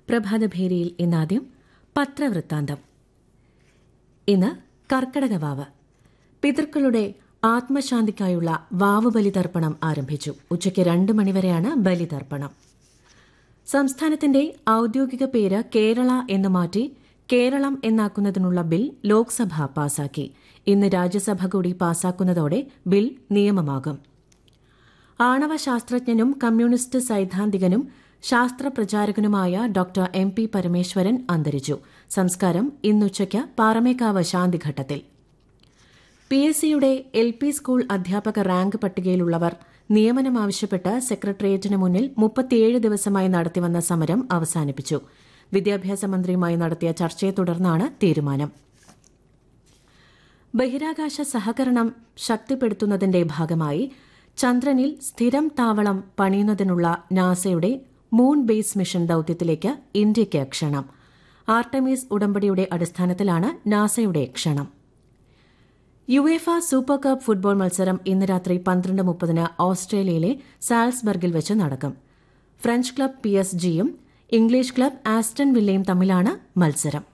പ്രഭാതഭേരിയിൽ ഇന്നാദ്യം പത്രവൃത്താന്തം ഇന്ന് കർക്കടക വാവ് പിതൃക്കളുടെ ആത്മശാന്തിക്കായുള്ള വാവ് ബലിതർപ്പണം ആരംഭിച്ചു ഉച്ചയ്ക്ക് രണ്ട് മണിവരെയാണ് ബലിതർപ്പണം സംസ്ഥാനത്തിന്റെ ഔദ്യോഗിക പേര് കേരള എന്ന് മാറ്റി കേരളം എന്നാക്കുന്നതിനുള്ള ബിൽ ലോക്സഭ പാസാക്കി ഇന്ന് രാജ്യസഭ കൂടി പാസാക്കുന്നതോടെ ബിൽ നിയമമാകും ആണവ ശാസ്ത്രജ്ഞനും കമ്മ്യൂണിസ്റ്റ് സൈദ്ധാന്തികനും ശാസ്ത്രപ്രചാരകനുമായ ഡോക്ടർ എം പി പരമേശ്വരൻ അന്തരിച്ചു സംസ്കാരം ഇന്നുച്ചയ്ക്ക് പാറമേക്കാവ് ശാന്തിഘട്ടത്തിൽ പി എസ് സിയുടെ എൽ പി സ്കൂൾ അധ്യാപക റാങ്ക് പട്ടികയിലുള്ളവർ നിയമനം ആവശ്യപ്പെട്ട് സെക്രട്ടേറിയറ്റിന് മുന്നിൽ മുപ്പത്തിയേഴ് ദിവസമായി നടത്തിവന്ന സമരം അവസാനിപ്പിച്ചു വിദ്യാഭ്യാസ മന്ത്രിയുമായി നടത്തിയ ചർച്ചയെ തുടർന്നാണ് തീരുമാനം ബഹിരാകാശ സഹകരണം ശക്തിപ്പെടുത്തുന്നതിന്റെ ഭാഗമായി ചന്ദ്രനിൽ സ്ഥിരം താവളം പണിയുന്നതിനുള്ള നാസയുടെ മൂൺ ബേസ് മിഷൻ ദൌത്യത്തിലേക്ക് ഇന്ത്യയ്ക്ക് ക്ഷണം ആർട്ടമീസ് ഉടമ്പടിയുടെ അടിസ്ഥാനത്തിലാണ് നാസയുടെ ക്ഷണം യുവേഫ സൂപ്പർ കപ്പ് ഫുട്ബോൾ മത്സരം ഇന്ന് രാത്രി പന്ത്രണ്ട് മുപ്പതിന് ഓസ്ട്രേലിയയിലെ സാൽസ്ബർഗിൽ വെച്ച് നടക്കും ഫ്രഞ്ച് ക്ലബ് പി എസ് ജിയും ഇംഗ്ലീഷ് ക്ലബ് ആസ്റ്റൺ വില്ലയും തമ്മിലാണ് മത്സരം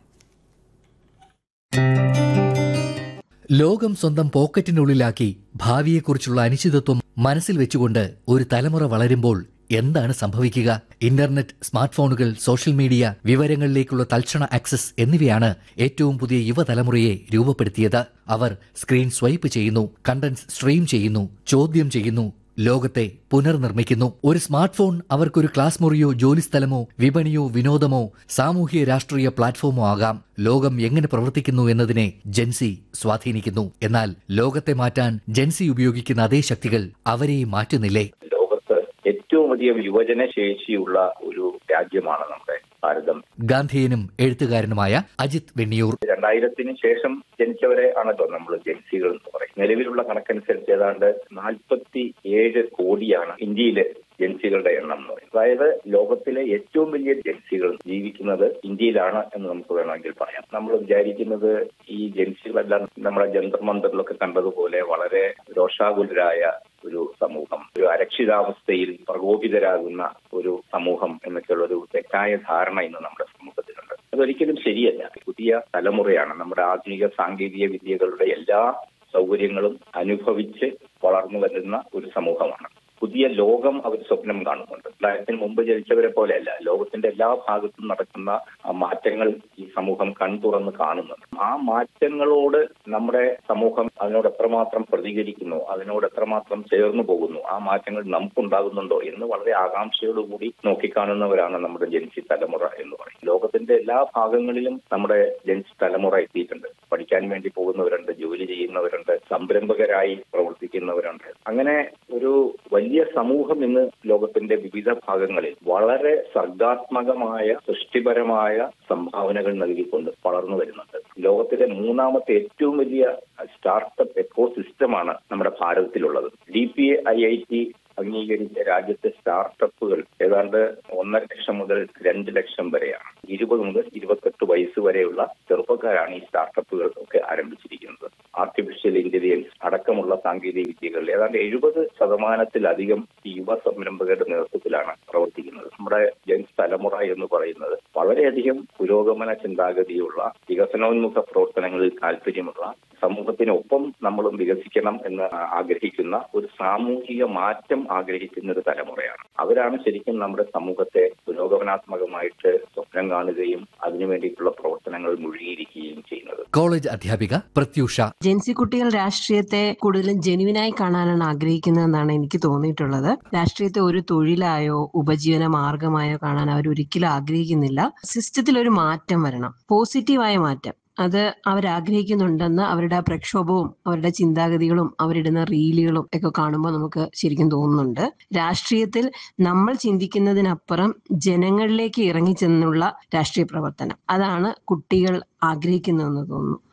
ലോകം സ്വന്തം പോക്കറ്റിനുള്ളിലാക്കി ഭാവിയെക്കുറിച്ചുള്ള അനിശ്ചിതത്വം മനസ്സിൽ വെച്ചുകൊണ്ട് ഒരു തലമുറ വളരുമ്പോൾ എന്താണ് സംഭവിക്കുക ഇന്റർനെറ്റ് സ്മാർട്ട് ഫോണുകൾ സോഷ്യൽ മീഡിയ വിവരങ്ങളിലേക്കുള്ള തൽക്ഷണ ആക്സസ് എന്നിവയാണ് ഏറ്റവും പുതിയ യുവതലമുറയെ രൂപപ്പെടുത്തിയത് അവർ സ്ക്രീൻ സ്വൈപ്പ് ചെയ്യുന്നു കണ്ടന്റ് സ്ട്രീം ചെയ്യുന്നു ചോദ്യം ചെയ്യുന്നു ലോകത്തെ പുനർനിർമ്മിക്കുന്നു ഒരു സ്മാർട്ട് ഫോൺ അവർക്കൊരു ക്ലാസ് മുറിയോ ജോലിസ്ഥലമോ വിപണിയോ വിനോദമോ സാമൂഹ്യ രാഷ്ട്രീയ പ്ലാറ്റ്ഫോമോ ആകാം ലോകം എങ്ങനെ പ്രവർത്തിക്കുന്നു എന്നതിനെ ജെൻസി സ്വാധീനിക്കുന്നു എന്നാൽ ലോകത്തെ മാറ്റാൻ ജെൻസി ഉപയോഗിക്കുന്ന അതേ ശക്തികൾ അവരെയും മാറ്റുന്നില്ലേ ലോകത്ത് ഏറ്റവും അധികം യുവജന ശേഷിയുള്ള ഒരു രാജ്യമാണ് നമ്മുടെ ഭാരതം ഗാന്ധിയനും എഴുത്തുകാരനുമായ അജിത് വെണ്ണിയൂർ രണ്ടായിരത്തിന് ശേഷം ജനിച്ചവരെ ആണല്ലോ നമ്മൾ ജൻസികൾ എന്ന് പറയും നിലവിലുള്ള കണക്കനുസരിച്ച് ഏതാണ്ട് നാൽപ്പത്തി ഏഴ് കോടിയാണ് ഇന്ത്യയിലെ ജൻസികളുടെ എണ്ണം എന്ന് പറയും അതായത് ലോകത്തിലെ ഏറ്റവും വലിയ ജൻസികൾ ജീവിക്കുന്നത് ഇന്ത്യയിലാണ് എന്ന് നമുക്ക് വേണമെങ്കിൽ പറയാം നമ്മൾ വിചാരിക്കുന്നത് ഈ ജൻസികളെല്ലാം നമ്മുടെ ജന്തർ മന്ദറിലൊക്കെ കണ്ടതുപോലെ വളരെ രോഷാകുലരായ ഒരു സമൂഹം ഒരു അരക്ഷിതാവസ്ഥയിൽ പ്രകോപിതരാകുന്ന ഒരു സമൂഹം എന്നൊക്കെയുള്ള ഒരു തെറ്റായ ധാരണ ഇന്ന് നമ്മുടെ സമൂഹത്തിലുണ്ട് അതൊരിക്കലും ശരിയല്ല പുതിയ തലമുറയാണ് നമ്മുടെ ആധുനിക സാങ്കേതിക വിദ്യകളുടെ എല്ലാ സൗകര്യങ്ങളും അനുഭവിച്ച് വളർന്നു വരുന്ന ഒരു സമൂഹമാണ് പുതിയ ലോകം അവർ സ്വപ്നം കാണുന്നുണ്ട് രണ്ടായിരത്തിന് മുമ്പ് ജനിച്ചവരെ പോലെയല്ല ലോകത്തിന്റെ എല്ലാ ഭാഗത്തും നടക്കുന്ന മാറ്റങ്ങൾ ഈ സമൂഹം കൺതുറന്ന് കാണുന്നുണ്ട് ആ മാറ്റങ്ങളോട് നമ്മുടെ സമൂഹം അതിനോട് എത്രമാത്രം പ്രതികരിക്കുന്നു അതിനോട് എത്രമാത്രം ചേർന്നു പോകുന്നു ആ മാറ്റങ്ങൾ നമുക്കുണ്ടാകുന്നുണ്ടോ എന്ന് വളരെ ആകാംക്ഷയോടുകൂടി നോക്കിക്കാണുന്നവരാണ് നമ്മുടെ ജനിച്ചി തലമുറ എന്ന് പറയും ലോകത്തിന്റെ എല്ലാ ഭാഗങ്ങളിലും നമ്മുടെ ജനിച്ചി തലമുറ എത്തിയിട്ടുണ്ട് പഠിക്കാൻ വേണ്ടി പോകുന്നവരുണ്ട് ജോലി ചെയ്യുന്നവരുണ്ട് സംരംഭകരായി പ്രവർത്തിക്കുന്നവരുണ്ട് അങ്ങനെ ഒരു വലിയ സമൂഹം ഇന്ന് ലോകത്തിന്റെ വിവിധ ഭാഗങ്ങളിൽ വളരെ സർഗാത്മകമായ സൃഷ്ടിപരമായ സംഭാവനകൾ നൽകിക്കൊണ്ട് വളർന്നു വരുന്നുണ്ട് ലോകത്തിലെ മൂന്നാമത്തെ ഏറ്റവും വലിയ സ്റ്റാർട്ടപ്പ് എക്കോ സിസ്റ്റമാണ് നമ്മുടെ ഭാരതത്തിലുള്ളത് D P I I T അംഗീകരിച്ച രാജ്യത്തെ സ്റ്റാർട്ടപ്പുകൾ ഏതാണ്ട് ഒന്നര ലക്ഷം മുതൽ രണ്ട് ലക്ഷം വരെയാണ് ഇരുപത് മുതൽ ഇരുപത്തെട്ട് വയസ്സ് വരെയുള്ള ചെറുപ്പക്കാരാണ് ഈ സ്റ്റാർട്ടപ്പുകൾ ഒക്കെ ആരംഭിച്ചിരിക്കുന്നത് ആർട്ടിഫിഷ്യൽ ഇന്റലിജൻസ് അടക്കമുള്ള സാങ്കേതിക വിദ്യകൾ ഏതാണ്ട് എഴുപത് ശതമാനത്തിലധികം ഈ യുവ സംരംഭകരുടെ നേതൃത്വത്തിലാണ് പ്രവർത്തിക്കുന്നത് നമ്മുടെ ജൻസ് തലമുറ എന്ന് പറയുന്നത് വളരെയധികം പുരോഗമന ചിന്താഗതിയുള്ള വികസനോന്മുഖ പ്രവർത്തനങ്ങളിൽ താല്പര്യമുള്ള സമൂഹത്തിനൊപ്പം നമ്മളും വികസിക്കണം എന്ന് ആഗ്രഹിക്കുന്ന ഒരു സാമൂഹിക മാറ്റം ആഗ്രഹിക്കുന്ന ഒരു തലമുറയാണ് അവരാണ് ശരിക്കും നമ്മുടെ സമൂഹത്തെ പുരോഗമനാത്മകമായിട്ട് സ്വപ്നം കാണുകയും അതിനു വേണ്ടിയിട്ടുള്ള പ്രവർത്തനങ്ങൾ മുഴുകിയിരിക്കുകയും ചെയ്യുന്നത് കോളേജ് അധ്യാപിക പ്രത്യൂഷ ജെൻസി കുട്ടികൾ രാഷ്ട്രീയത്തെ കൂടുതലും ജെനുവിനായി കാണാനാണ് ആഗ്രഹിക്കുന്നതെന്നാണ് എനിക്ക് തോന്നിയിട്ടുള്ളത് രാഷ്ട്രീയത്തെ ഒരു തൊഴിലായോ ഉപജീവന മാർഗമായോ കാണാൻ അവർ ഒരിക്കലും ആഗ്രഹിക്കുന്നില്ല സിസ്റ്റത്തിൽ ഒരു മാറ്റം വരണം പോസിറ്റീവായ മാറ്റം അത് അവരാഗ്രഹിക്കുന്നുണ്ടെന്ന് അവരുടെ പ്രക്ഷോഭവും അവരുടെ ചിന്താഗതികളും അവരിടുന്ന റീലുകളും ഒക്കെ കാണുമ്പോൾ നമുക്ക് ശരിക്കും തോന്നുന്നുണ്ട് രാഷ്ട്രീയത്തിൽ നമ്മൾ ചിന്തിക്കുന്നതിനപ്പുറം ജനങ്ങളിലേക്ക് ഇറങ്ങിച്ചെന്നുള്ള രാഷ്ട്രീയ പ്രവർത്തനം അതാണ് കുട്ടികൾ ആഗ്രഹിക്കുന്നതെന്ന് തോന്നുന്നു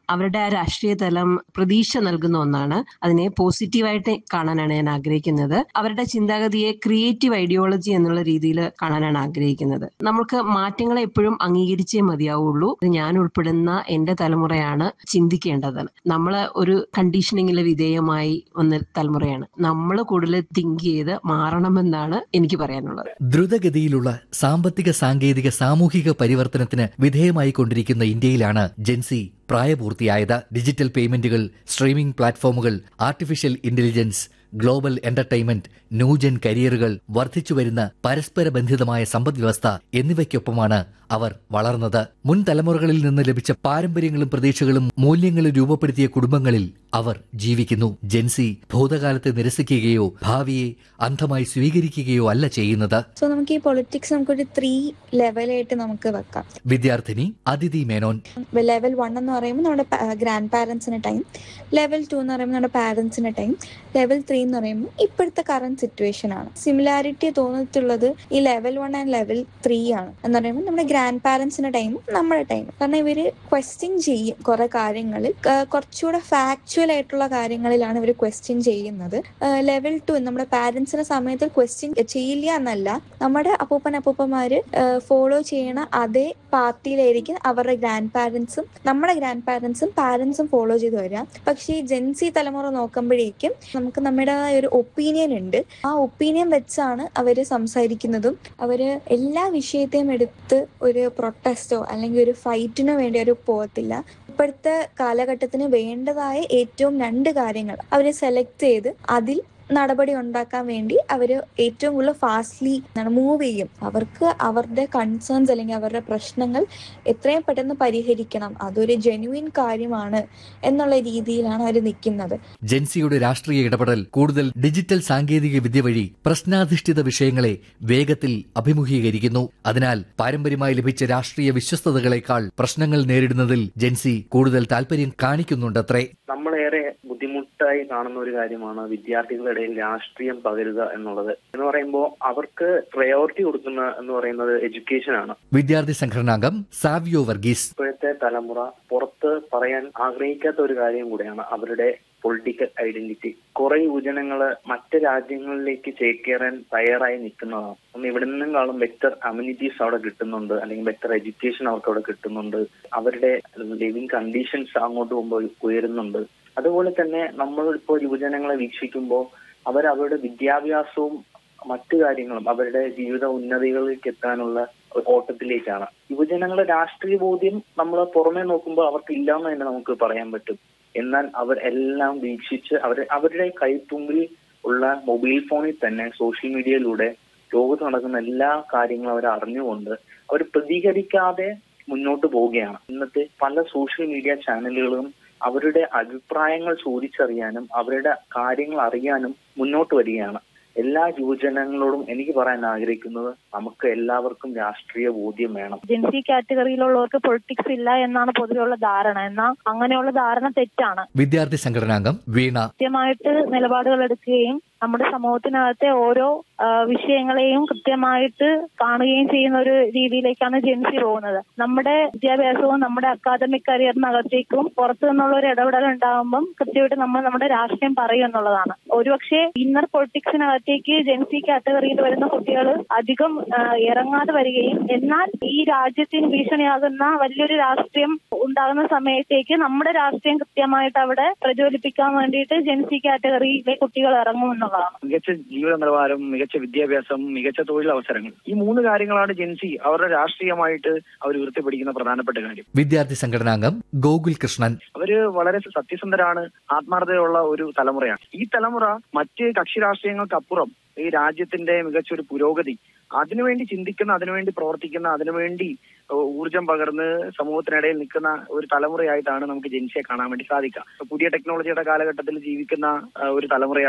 അവരുടെ ആ രാഷ്ട്രീയ തലം പ്രതീക്ഷ നൽകുന്ന ഒന്നാണ് അതിനെ പോസിറ്റീവായിട്ട് കാണാനാണ് ഞാൻ ആഗ്രഹിക്കുന്നത് അവരുടെ ചിന്താഗതിയെ ക്രിയേറ്റീവ് ഐഡിയോളജി എന്നുള്ള രീതിയിൽ കാണാനാണ് ആഗ്രഹിക്കുന്നത് നമുക്ക് മാറ്റങ്ങളെ എപ്പോഴും അംഗീകരിച്ചേ മതിയാവുള്ളൂ ഞാൻ ഉൾപ്പെടുന്ന എന്റെ തലമുറയാണ് ചിന്തിക്കേണ്ടത് നമ്മൾ ഒരു കണ്ടീഷനിങ്ങിലെ വിധേയമായി വന്ന തലമുറയാണ് നമ്മൾ കൂടുതൽ തിങ്ക് ചെയ്ത് മാറണമെന്നാണ് എനിക്ക് പറയാനുള്ളത് ദ്രുതഗതിയിലുള്ള സാമ്പത്തിക സാങ്കേതിക സാമൂഹിക പരിവർത്തനത്തിന് വിധേയമായിക്കൊണ്ടിരിക്കുന്ന ഇന്ത്യയിലാണ് ജെൻസി പ്രായപൂർത്തിയായത് ഡിജിറ്റൽ പേയ്മെന്റുകൾ സ്ട്രീമിംഗ് പ്ലാറ്റ്ഫോമുകൾ artificial intelligence global entertainment new gen കരിയറുകൾ വർദ്ധിച്ചുവരുന്ന പരസ്പര ബന്ധിതമായ സമ്പദ്വ്യവസ്ഥ എന്നിവയ്ക്കൊപ്പമാണ് അവർ വളർന്നത് മുൻ തലമുറകളിൽ നിന്ന് ലഭിച്ച പാരമ്പര്യങ്ങളും പ്രതീക്ഷകളും മൂല്യങ്ങളും രൂപപ്പെടുത്തിയ കുടുംബങ്ങളിൽ അവർ ജീവിക്കുന്നു ജെൻസി ഭൂതകാലത്തെ നിരസിക്കുകയോ ഭാവിയെ അന്ധമായി സ്വീകരിക്കുകയോ അല്ല ചെയ്യുന്നത് സോ നമുക്ക് ഈ പൊളിറ്റിക്സ് നമുക്കൊരു ത്രീ ലെവലായിട്ട് നമുക്ക് വെക്കാം വിദ്യാർത്ഥിനി അതിഥി മേനോൻ ലെവൽ വൺ എന്ന് പറയുമ്പോൾ നമ്മുടെ ഗ്രാൻഡ് പാരൻസിന് ടൈം ലെവൽ ടു എന്ന് പറയുമ്പോൾ നമ്മുടെ പാരൻസിന് ടൈം ലെവൽ ത്രീ എന്ന് പറയുമ്പോൾ ഇപ്പോഴത്തെ കറന്റ് സിറ്റുവേഷൻ ആണ് സിമിലാരിറ്റി തോന്നിയിട്ടുള്ളത് ഈ level one and level three ആണ് എന്ന് പറയുമ്പോൾ നമ്മുടെ ഗ്രാൻഡ് പാരൻസിന്റെ ടൈമും നമ്മുടെ ടൈമും കാരണം ഇവര് ക്വസ്റ്റ്യൻ ചെയ്യും കുറെ കാര്യങ്ങളിൽ ക- കുറച്ചുകൂടെ ഫാക്ച്വൽ ആയിട്ടുള്ള കാര്യങ്ങളിലാണ് ഇവർ ക്വസ്റ്റ്യൻ ചെയ്യുന്നത് ലെവൽ ടു നമ്മുടെ പാരന്റ്സിന്റെ സമയത്ത് ക്വസ്റ്റ്യൻ ചെയ്യില്ല എന്നല്ല നമ്മുടെ അപ്പൂപ്പൻ അപ്പൂപ്പന്മാര് ഫോളോ ചെയ്യണ അതേ പാർട്ടിയിലായിരിക്കും അവരുടെ ഗ്രാൻഡ് പാരന്റ്സും നമ്മുടെ ഗ്രാൻഡ് പാരന്റ്സും പാരന്റ്സും ഫോളോ ചെയ്ത് വരിക പക്ഷേ ഈ ജെൻസി തലമുറ നോക്കുമ്പോഴേക്കും നമുക്ക് നമ്മുടെ ഒരു ഒപ്പീനിയൻ ഉണ്ട് ആ ഒപ്പീനിയൻ വെച്ചാണ് അവര് സംസാരിക്കുന്നതും അവര് എല്ലാ വിഷയത്തെയും എടുത്ത് ഒരു പ്രൊട്ടസ്റ്റോ അല്ലെങ്കിൽ ഒരു ഫൈറ്റിനോ വേണ്ടി അവർ പോകത്തില്ല ഇപ്പോഴത്തെ കാലഘട്ടത്തിന് വേണ്ടതായ ഏറ്റവും രണ്ട് കാര്യങ്ങൾ അവര് സെലക്ട് ചെയ്ത് അതിൽ നടപടി ഉണ്ടാക്കാൻ വേണ്ടി അവർ ഏറ്റവും കൂടുതൽ ഫാസ്റ്റ്ലി മൂവ് ചെയ്യും അവർക്ക് അവരുടെ കൺസേൺസ് അല്ലെങ്കിൽ അവരുടെ പ്രശ്നങ്ങൾ എത്രയും പെട്ടെന്ന് പരിഹരിക്കണം അതൊരു ജെന്യുവിൻ കാര്യമാണ് എന്നുള്ള രീതിയിലാണ് അവർ നിൽക്കുന്നത് ജെൻസിയുടെ രാഷ്ട്രീയ ഇടപെടൽ കൂടുതൽ ഡിജിറ്റൽ സാങ്കേതിക വിദ്യ വഴി പ്രശ്നാധിഷ്ഠിത വിഷയങ്ങളെ വേഗത്തിൽ അഭിമുഖീകരിക്കുന്നു അതിനാൽ പാരമ്പര്യമായി ലഭിച്ച രാഷ്ട്രീയ വിശ്വസ്തതകളെക്കാൾ പ്രശ്നങ്ങൾ നേരിടുന്നതിൽ ജെൻസി കൂടുതൽ താൽപര്യം കാണിക്കുന്നുണ്ടത്രേ നമ്മളേറെ ബുദ്ധിമുട്ടായി കാണുന്ന ഒരു കാര്യമാണ് വിദ്യാർത്ഥികളുടെ ഇടയിൽ രാഷ്ട്രീയം പകരുക എന്നുള്ളത് എന്ന് പറയുമ്പോൾ അവർക്ക് പ്രയോറിറ്റി കൊടുക്കുന്ന എന്ന് പറയുന്നത് എഡ്യൂക്കേഷൻ ആണ് വിദ്യാർത്ഥി സംഘടനാംഗം സാവിയോ വർഗീസ് ഇപ്പോഴത്തെ തലമുറ പുറത്ത് പറയാൻ ആഗ്രഹിക്കാത്ത ഒരു കാര്യം കൂടെയാണ് അവരുടെ പൊളിറ്റിക്കൽ ഐഡന്റിറ്റി കുറെ യുവജനങ്ങള് മറ്റ് രാജ്യങ്ങളിലേക്ക് ചേക്കേറാൻ തയ്യാറായി നിൽക്കുന്നതാണ് ഒന്ന് ഇവിടെ നിന്നെങ്കാളും ബെറ്റർ അമ്യൂണിറ്റീസ് അവിടെ കിട്ടുന്നുണ്ട് അല്ലെങ്കിൽ ബെറ്റർ എഡ്യൂക്കേഷൻ അവർക്ക് അവിടെ കിട്ടുന്നുണ്ട് അവരുടെ ലിവിങ് കണ്ടീഷൻസ് അങ്ങോട്ട് പോകുമ്പോൾ ഉയരുന്നുണ്ട് അതുപോലെ തന്നെ നമ്മൾ ഇപ്പോൾ യുവജനങ്ങളെ വീക്ഷിക്കുമ്പോൾ അവർ അവരുടെ വിദ്യാഭ്യാസവും മറ്റു കാര്യങ്ങളും അവരുടെ ജീവിത ഉന്നതികളിലേക്ക് എത്താനുള്ള ഒരു ഓട്ടത്തിലേക്കാണ് യുവജനങ്ങളുടെ രാഷ്ട്രീയ ബോധ്യം നമ്മൾ പുറമേ നോക്കുമ്പോൾ അവർക്ക് ഇല്ലാന്ന് തന്നെ നമുക്ക് പറയാൻ പറ്റും എന്നാൽ അവർ എല്ലാം വീക്ഷിച്ച് അവർ അവരുടെ കൈത്തുമ്പിൽ ഉള്ള മൊബൈൽ ഫോണിൽ തന്നെ സോഷ്യൽ മീഡിയയിലൂടെ ലോകത്ത് നടക്കുന്ന എല്ലാ കാര്യങ്ങളും അവർ അറിഞ്ഞുകൊണ്ട് അവർ പ്രതികരിക്കാതെ മുന്നോട്ട് പോവുകയാണ് ഇന്നത്തെ പല സോഷ്യൽ മീഡിയ ചാനലുകളും അവരുടെ അഭിപ്രായങ്ങൾ ചോദിച്ചറിയാനും അവരുടെ കാര്യങ്ങൾ അറിയാനും മുന്നോട്ട് വരികയാണ് എല്ലാ യുവജനങ്ങളോടും എനിക്ക് പറയാൻ ആഗ്രഹിക്കുന്നത് നമുക്ക് എല്ലാവർക്കും രാഷ്ട്രീയ ബോധ്യം വേണം ജെൻസി കാറ്റഗറിയിലുള്ളവർക്ക് പൊളിറ്റിക്സ് ഇല്ല എന്നാണ് പൊതുവെയുള്ള ധാരണ എന്നാൽ അങ്ങനെയുള്ള ധാരണ തെറ്റാണ് വിദ്യാർത്ഥി സംഘടനാംഗം വീണ കൃത്യമായിട്ട് നിലപാടുകൾ എടുക്കുകയും നമ്മുടെ സമൂഹത്തിനകത്തെ ഓരോ ആ, വിഷയങ്ങളെയും കൃത്യമായിട്ട് കാണുകയും ചെയ്യുന്ന ഒരു രീതിയിലേക്കാണ് ജെൻസി പോകുന്നത് നമ്മുടെ വിദ്യാഭ്യാസവും നമ്മുടെ അക്കാദമിക് കരിയറിനകത്തേക്കും പുറത്തു നിന്നുള്ള ഒരു ഇടപെടൽ ഉണ്ടാകുമ്പം കൃത്യമായിട്ട് നമ്മൾ നമ്മുടെ രാഷ്ട്രീയം പറയും എന്നുള്ളതാണ് ഒരുപക്ഷെ ഇന്നർ പൊളിറ്റിക്സിനകത്തേക്ക് ജെൻസി കാറ്റഗറിയിൽ വരുന്ന കുട്ടികൾ അധികം ആ, ഇറങ്ങാതെ വരികയും എന്നാൽ ഈ രാജ്യത്തിന് ഭീഷണിയാകുന്ന വലിയൊരു രാഷ്ട്രീയം ഉണ്ടാകുന്ന സമയത്തേക്ക് നമ്മുടെ രാഷ്ട്രീയം കൃത്യമായിട്ട് അവിടെ പ്രജ്വലിപ്പിക്കാൻ വേണ്ടിയിട്ട് ജെൻസി കാറ്റഗറിയിലെ കുട്ടികൾ ഇറങ്ങും എന്നുള്ളതാണ് മികച്ച ജീവിത നിലവാരം മികച്ച വിദ്യാഭ്യാസം മികച്ച തൊഴിലവസരങ്ങൾ ഈ മൂന്ന് കാര്യങ്ങളാണ് ജെൻസി അവരുടെ രാഷ്ട്രീയമായിട്ട് അവർ ഉയർത്തിപ്പിടിക്കുന്ന പ്രധാനപ്പെട്ട കാര്യം വിദ്യാർത്ഥി സംഘടനാംഗം ഗോകുൽ കൃഷ്ണൻ അവര് വളരെ സത്യസന്ധരാണ് ആത്മാർത്ഥതയുള്ള ഒരു തലമുറയാണ് ഈ തലമുറ മറ്റ് കക്ഷി രാഷ്ട്രീയങ്ങൾക്കപ്പുറം ഈ രാജ്യത്തിന്റെ മികച്ച ഒരു പുരോഗതി അതിനുവേണ്ടി ചിന്തിക്കുന്ന അതിനുവേണ്ടി പ്രവർത്തിക്കുന്ന അതിനുവേണ്ടി ഏഹ്, ഊർജം പകർന്ന് സമൂഹത്തിനിടയിൽ നിൽക്കുന്ന ഒരു തലമുറയായിട്ടാണ് നമുക്ക് ജെൻസിയെ കാണാൻ വേണ്ടി സാധിക്കുക പുതിയ ടെക്നോളജിയുടെ കാലഘട്ടത്തിൽ ജീവിക്കുന്ന ഏഹ്, ഒരു തലമുറയാണ്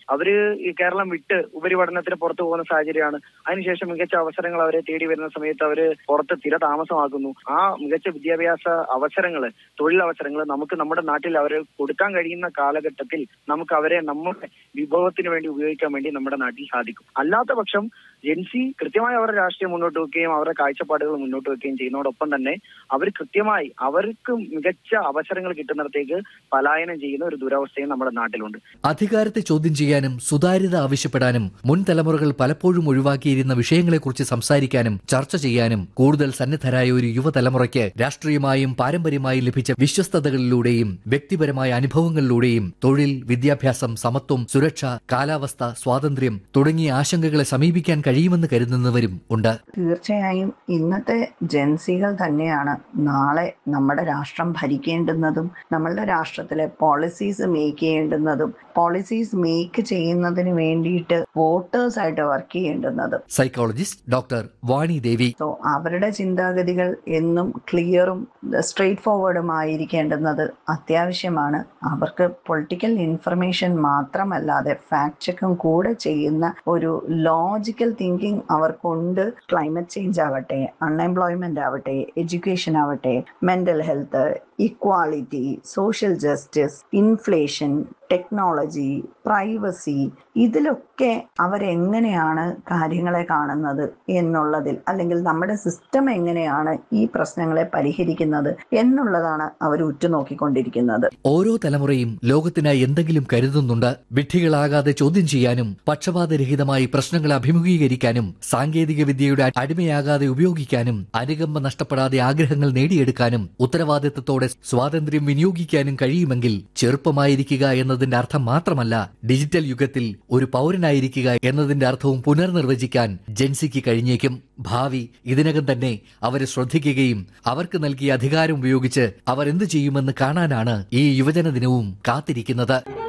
അവര് ഈ കേരളം വിട്ട് ഉപരിപഠനത്തിന് പുറത്തു പോകുന്ന സാഹചര്യമാണ് അതിനുശേഷം മികച്ച അവസരങ്ങൾ അവരെ തേടി വരുന്ന സമയത്ത് അവര് പുറത്ത് സ്ഥിര താമസമാക്കുന്നു ആ മികച്ച വിദ്യാഭ്യാസ അവസരങ്ങൾ തൊഴിലവസരങ്ങൾ നമുക്ക് നമ്മുടെ നാട്ടിൽ അവരെ കൊടുക്കാൻ കഴിയുന്ന കാലഘട്ടത്തിൽ നമുക്ക് അവരെ നമ്മുടെ വിഭവത്തിന് വേണ്ടി ഉപയോഗിക്കാൻ വേണ്ടി നമ്മുടെ നാട്ടിൽ സാധിക്കും അല്ലാത്ത പക്ഷം ജെൻസി കൃത്യമായി അവരുടെ രാഷ്ട്രീയം മുന്നോട്ട് വെക്കുകയും അവരുടെ കാഴ്ചപ്പാടുകൾ മുന്നോട്ട് വെക്കുകയും ചെയ്യുന്നതോടൊപ്പം തന്നെ അവർ കൃത്യമായി അവർക്ക് മികച്ച അവസരങ്ങൾ കിട്ടുന്നിടത്തേക്ക് പലായനം ചെയ്യുന്ന ഒരു ദുരവസ്ഥയും നമ്മുടെ നാട്ടിലുണ്ട് അധികാരത്തെ ചോദ്യം ചെയ്യാനും സുതാര്യത ആവശ്യപ്പെടാനും മുൻ തലമുറകൾ പലപ്പോഴും ഒഴിവാക്കിയിരുന്ന വിഷയങ്ങളെക്കുറിച്ച് സംസാരിക്കാനും ചർച്ച ചെയ്യാനും കൂടുതൽ സന്നദ്ധരായ ഒരു യുവതലമുറയ്ക്ക് രാഷ്ട്രീയമായും പാരമ്പര്യമായും ലഭിച്ച വിശ്വസ്തതകളിലൂടെയും വ്യക്തിപരമായ അനുഭവങ്ങളിലൂടെയും തൊഴിൽ വിദ്യാഭ്യാസം സമത്വം സുരക്ഷ കാലാവസ്ഥ സ്വാതന്ത്ര്യം തുടങ്ങിയ ആശങ്കകളെ സമീപിക്കാൻ കഴിയുമെന്ന് കരുതുന്നവരും ഉണ്ട് തീർച്ചയായും ഇന്നത്തെ ജൻസികൾ തന്നെയാണ് നാളെ നമ്മുടെ രാഷ്ട്രം ഭരിക്കേണ്ടുന്നതും നമ്മളുടെ രാഷ്ട്രത്തിലെ പോളിസീസ് മേക്ക് ചെയ്യേണ്ടുന്നതും പോളിസീസ് മേക്ക് ചെയ്യുന്നതിന് വേണ്ടിയിട്ട് വോട്ടേഴ്സ് ആയിട്ട് വർക്ക് ചെയ്യേണ്ടുന്നതും psychologist doctor Vani Devi so അവരുടെ ചിന്താഗതികൾ എന്നും ക്ലിയറും സ്ട്രെയിറ്റ് ഫോർവേഡും ആയിരിക്കേണ്ടുന്നത് അത്യാവശ്യമാണ് അവർക്ക് പൊളിറ്റിക്കൽ ഇൻഫർമേഷൻ മാത്രമല്ലാതെ ഫാക്ട് ചെക്കും കൂടെ ചെയ്യുന്ന ഒരു ലോജിക്കൽ തിങ്കിങ് അവർക്കുണ്ട് ക്ലൈമറ്റ് ചേഞ്ച് ആവട്ടെ അൺഎംപ്ലോയ്മെന്റ് ആവട്ടെ എഡ്യൂക്കേഷൻ ആവട്ടെ mental health equality social justice inflation technology privacy ഇതിലൊക്കെ അവരെങ്ങനെയാണ് കാര്യങ്ങളെ കാണുന്നത് എന്നുള്ളതിൽ അല്ലെങ്കിൽ നമ്മുടെ സിസ്റ്റം എങ്ങനെയാണ് ഈ പ്രശ്നങ്ങളെ പരിഹരിക്കുന്നത് എന്നുള്ളതാണ് അവർ ഉറ്റുനോക്കിക്കൊണ്ടിരിക്കുന്നത് ഓരോ തലമുറയും ലോകത്തിനായി എന്തെങ്കിലും കരുതുന്നുണ്ട് വിഡ്ഢികളാകാതെ ചോദ്യം ചെയ്യാനും പക്ഷപാതരഹിതമായി പ്രശ്നങ്ങളെ അഭിമുഖീകരിക്കാനും സാങ്കേതിക വിദ്യയുടെ അടിമയാകാതെ ഉപയോഗിക്കാനും അനുകമ്പ നഷ്ടപ്പെടാതെ ആഗ്രഹങ്ങൾ നേടിയെടുക്കാനും ഉത്തരവാദിത്തത്തോടെ സ്വാതന്ത്ര്യം വിനിയോഗിക്കാനും കഴിയുമെങ്കിൽ ചെറുപ്പമായിരിക്കുക എന്നതിന്റെ അർത്ഥം മാത്രമല്ല ഡിജിറ്റൽ യുഗത്തിൽ ഒരു പൗരനായിരിക്കുക എന്നതിന്റെ അർത്ഥവും പുനർനിർവചിക്കാൻ ജൻസിക്ക് കഴിഞ്ഞേക്കും ഭാവി ഇതിനകം തന്നെ അവരെ ശ്രദ്ധിക്കുകയും അവർക്ക് നൽകിയ അധികാരം ഉപയോഗിച്ച് അവർ എന്തു ചെയ്യുമെന്ന് കാണാനാണ് ഈ യുവജന ദിനവും കാത്തിരിക്കുന്നത്